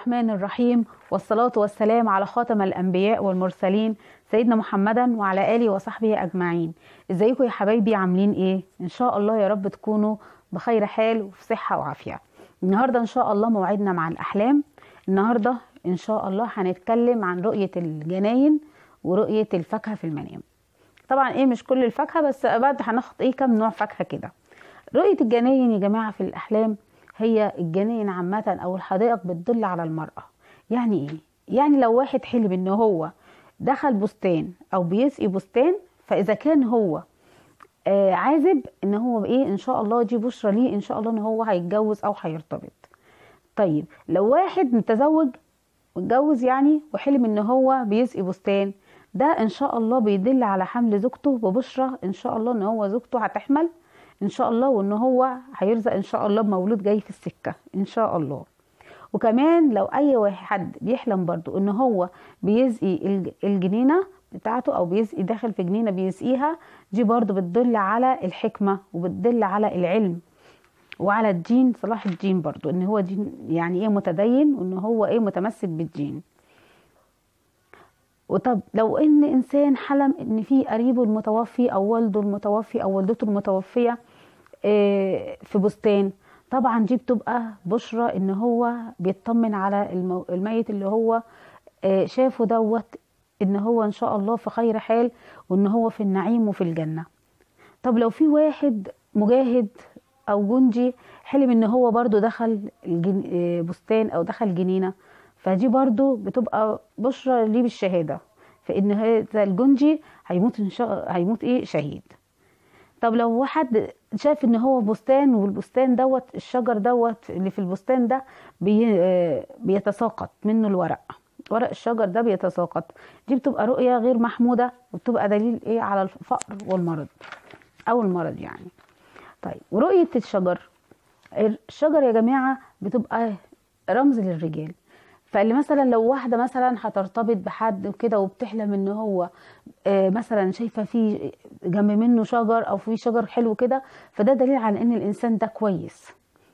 الرحمن الرحيم والصلاة والسلام على خاتم الأنبياء والمرسلين سيدنا محمدا وعلى آله وصحبه أجمعين ازيكم يا حبايبي عاملين ايه إن شاء الله يا رب تكونوا بخير حال وفي صحة وعافية النهاردة إن شاء الله موعدنا مع الأحلام النهاردة إن شاء الله هنتكلم عن رؤية الجناين ورؤية الفاكهة في المنام طبعا ايه مش كل الفاكهة بس بعد هناخد ايه كام نوع فاكهة كده رؤية الجناين يا جماعة في الأحلام هي الجناين عامة أو الحدائق بتدل على المرأة يعني إيه؟ يعني لو واحد حلم إن هو دخل بستان أو بيسقي بستان فإذا كان هو آه عازب إن هو إيه إن شاء الله دي بشرى ليه إن شاء الله إن هو هيتجوز أو هيرتبط طيب لو واحد متزوج متجوز يعني وحلم إن هو بيسقي بستان ده إن شاء الله بيدل على حمل زوجته ببشرى إن شاء الله إن هو زوجته هتحمل ان شاء الله وان هو هيرزق ان شاء الله بمولود جاي في السكه ان شاء الله وكمان لو اي واحد بيحلم برضو ان هو بيسقي الجنينه بتاعته او بيسقي داخل في جنينه بيسقيها دي برضو بتدل على الحكمه وبتدل على العلم وعلى الدين صلاح الدين برضو ان هو دين يعني ايه متدين وان هو ايه متمسك بالدين وطب لو ان انسان حلم ان في قريبه المتوفي او والده المتوفي او والدته المتوفيه في بستان طبعا دي بتبقى بشرى ان هو بيطمن على الميت اللي هو شافه دوت ان هو ان شاء الله في خير حال وان هو في النعيم وفي الجنه طب لو في واحد مجاهد او جندي حلم ان هو برضو دخل بستان او دخل جنينه فدي برضو بتبقى بشرى ليه بالشهاده فان هذا الجندي هيموت إن شاء هيموت ايه شهيد طب لو واحد شاف ان هو بستان والبستان دوت الشجر دوت اللي في البستان ده بي بيتساقط منه الورق ورق الشجر ده بيتساقط دي بتبقى رؤية غير محمودة وبتبقى دليل ايه على الفقر والمرض او المرض يعني طيب ورؤية الشجر الشجر يا جماعة بتبقى رمز للرجال فاللي مثلا لو واحده مثلا هترتبط بحد وكده وبتحلم ان هو مثلا شايفه في جنب منه شجر او في شجر حلو كده فده دليل على ان الانسان ده كويس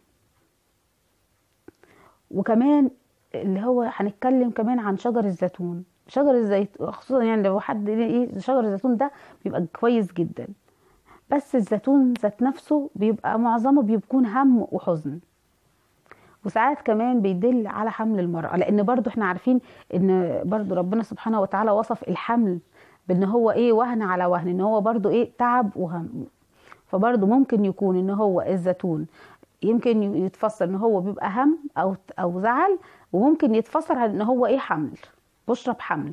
وكمان اللي هو هنتكلم كمان عن شجر الزيتون شجر الزيتون خصوصا يعني لو حد ايه شجر الزيتون ده بيبقى كويس جدا بس الزيتون ذات نفسه بيبقى معظمه بيكون هم وحزن وساعات كمان بيدل على حمل المرأة لأن برضو احنا عارفين ان برضو ربنا سبحانه وتعالى وصف الحمل بان هو ايه وهن على وهن ان هو برضو ايه تعب وهم فبرضو ممكن يكون ان هو الزيتون يمكن يتفسر ان هو بيبقى هم او او زعل وممكن يتفسر ان هو ايه حمل بشرى بحمل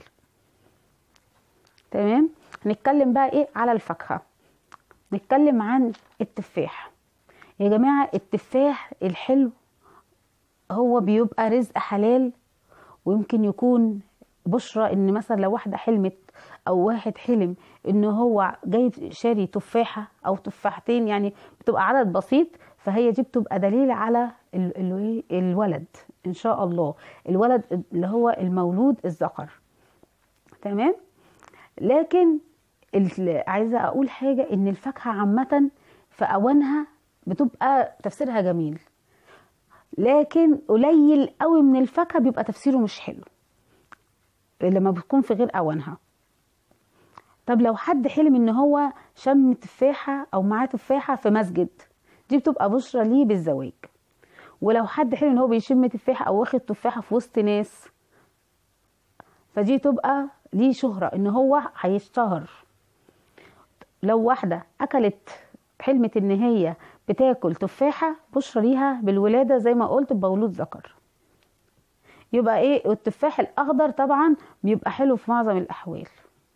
تمام هنتكلم بقى ايه على الفاكهه نتكلم عن التفاح يا جماعه التفاح الحلو هو بيبقى رزق حلال ويمكن يكون بشرى ان مثلا لو واحده حلمت او واحد حلم ان هو جايب شاري تفاحه او تفاحتين يعني بتبقى عدد بسيط فهي دي بتبقى دليل على الولد ان شاء الله الولد اللي هو المولود الذكر تمام لكن عايزه اقول حاجه ان الفاكهه عامه في اوانها بتبقى تفسيرها جميل لكن قليل قوي من الفاكهه بيبقى تفسيره مش حلو لما بتكون في غير اوانها طب لو حد حلم ان هو شم تفاحه او معاه تفاحه في مسجد دي بتبقى بشرى ليه بالزواج ولو حد حلم ان هو بيشم تفاحه او واخد تفاحه في وسط ناس فدي تبقى ليه شهره ان هو هيشتهر لو واحده اكلت حلمت ان هي بتاكل تفاحة بشرى ليها بالولادة زي ما قلت بمولود ذكر يبقى ايه التفاح الاخضر طبعا بيبقى حلو في معظم الاحوال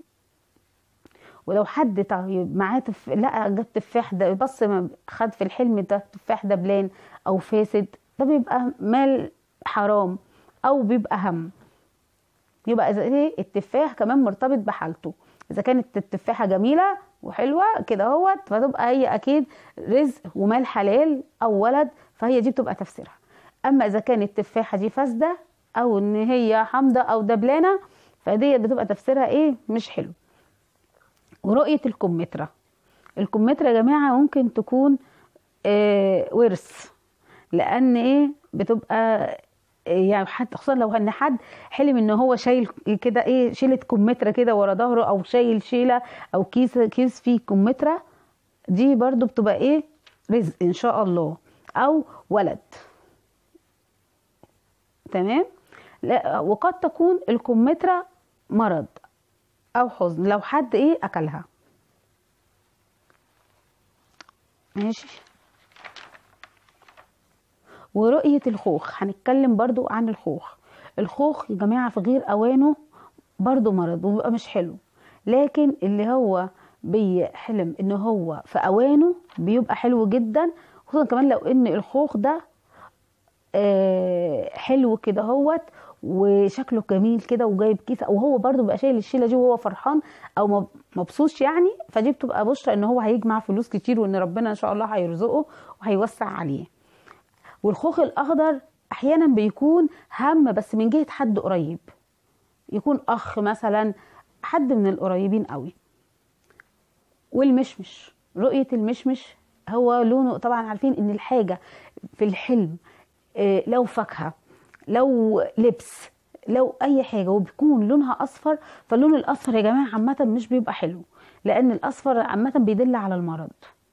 ولو حد طيب معاه تف... لقى جاب تفاح ده بص خد في الحلم ده التفاح ده بلان او فاسد ده بيبقى مال حرام او بيبقى هم يبقى اذا ايه التفاح كمان مرتبط بحالته اذا كانت التفاحه جميله وحلوه كده اهوت فتبقى هي اكيد رزق ومال حلال او ولد فهي دي بتبقى تفسيرها اما اذا كانت التفاحه دي فاسده او ان هي حامضه او دبلانه فدي بتبقى تفسيرها ايه مش حلو ورؤيه الكمثرى الكمثرى يا جماعه ممكن تكون آه ورث لان ايه بتبقى يعني حد خصوصا لو ان حد حلم ان هو شايل كده ايه شيله كمثرى كده ورا ظهره او شايل شيله او كيس كيس فيه كمثرى دي برضو بتبقى ايه رزق ان شاء الله او ولد تمام لا وقد تكون الكمثرى مرض او حزن لو حد ايه اكلها ماشي ورؤية الخوخ هنتكلم برضو عن الخوخ الخوخ يا جماعة في غير أوانه برضو مرض وبيبقى مش حلو لكن اللي هو بيحلم ان هو في اوانه بيبقى حلو جدا خصوصا كمان لو ان الخوخ ده آه، حلو كده هوت وشكله جميل كده وجايب كيس او هو برضو بيبقى شايل الشيله دي وهو فرحان او مب- مبسوط يعني فدي بتبقى بشرى ان هو هيجمع فلوس كتير وان ربنا ان شاء الله هيرزقه وهيوسع عليه والخوخ الاخضر احيانا بيكون هم بس من جهه حد قريب يكون اخ مثلا حد من القريبين قوي والمشمش رؤيه المشمش هو لونه طبعا عارفين ان الحاجه في الحلم آه، لو فاكهه لو لبس لو اي حاجه وبيكون لونها اصفر فاللون الاصفر يا جماعه عامه مش بيبقى حلو لان الاصفر عامه بيدل على المرض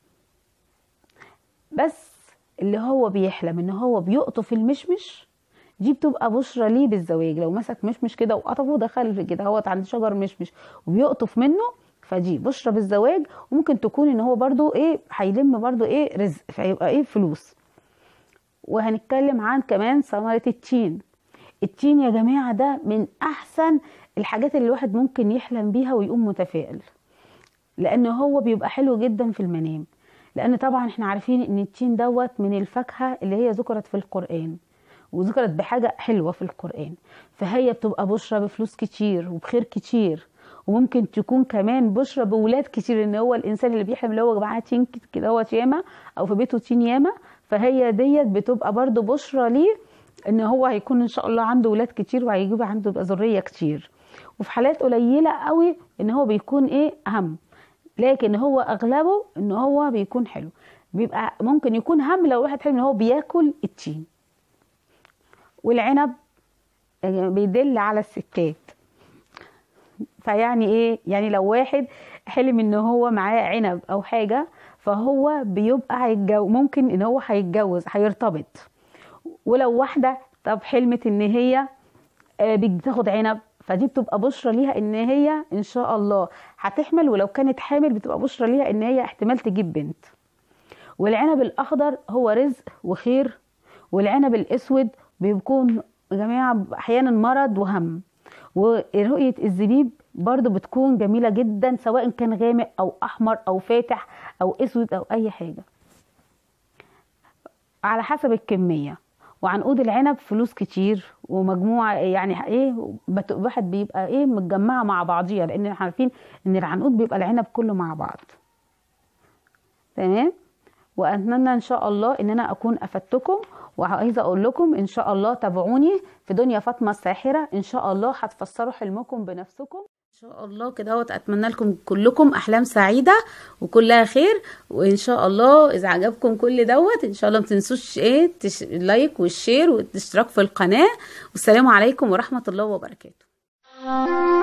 بس اللي هو بيحلم ان هو بيقطف المشمش دي بتبقى بشرى ليه بالزواج لو مسك مشمش كده وقطفه دخل في كده هو عند شجر مشمش وبيقطف منه فدي بشرى بالزواج وممكن تكون ان هو برضو ايه هيلم برضو ايه رزق فيبقى ايه فلوس وهنتكلم عن كمان ثمرة التين التين يا جماعة ده من أحسن الحاجات اللي الواحد ممكن يحلم بيها ويقوم متفائل لأن هو بيبقى حلو جدا في المنام لأن طبعا احنا عارفين إن التين دوت من الفاكهة اللي هي ذكرت في القرآن وذكرت بحاجة حلوة في القرآن فهي بتبقى بشرى بفلوس كتير وبخير كتير وممكن تكون كمان بشرى بولاد كتير ان هو الانسان اللي بيحلم اللي هو معاه تين كده هو ياما او في بيته تين ياما فهي ديت بتبقى برضو بشرى ليه ان هو هيكون ان شاء الله عنده ولاد كتير وهيجيب عنده يبقى ذريه كتير وفي حالات قليله قوي ان هو بيكون ايه اهم لكن هو اغلبه ان هو بيكون حلو بيبقى ممكن يكون هم لو واحد حلم ان هو بياكل التين والعنب بيدل على الستات فيعني ايه يعني لو واحد حلم ان هو معاه عنب او حاجه فهو بيبقى هيتجوز ممكن ان هو هيتجوز هيرتبط ولو واحده طب حلمت ان هي آه، بتاخد عنب فدي بتبقى بشرى ليها ان هي ان شاء الله هتحمل ولو كانت حامل بتبقى بشرى ليها ان هي احتمال تجيب بنت والعنب الاخضر هو رزق وخير والعنب الاسود بيكون يا جماعه احيانا مرض وهم ورؤيه الزبيب برضو بتكون جميله جدا سواء كان غامق او احمر او فاتح او اسود او اي حاجه على حسب الكميه وعنقود العنب فلوس كتير ومجموعه يعني ايه بت- واحد بيبقى ايه متجمعه مع بعضيها لان احنا عارفين ان العنقود بيبقى العنب كله مع بعض تمام واتمنى ان شاء الله ان انا اكون افدتكم وعايزه اقول لكم ان شاء الله تابعوني في دنيا فاطمه الساحره ان شاء الله هتفسروا حلمكم بنفسكم ان شاء الله كده اهوت اتمنى لكم كلكم احلام سعيده وكلها خير وان شاء الله اذا عجبكم كل دوت ان شاء الله ما تنسوش ايه تش... اللايك والشير والاشتراك في القناه والسلام عليكم ورحمه الله وبركاته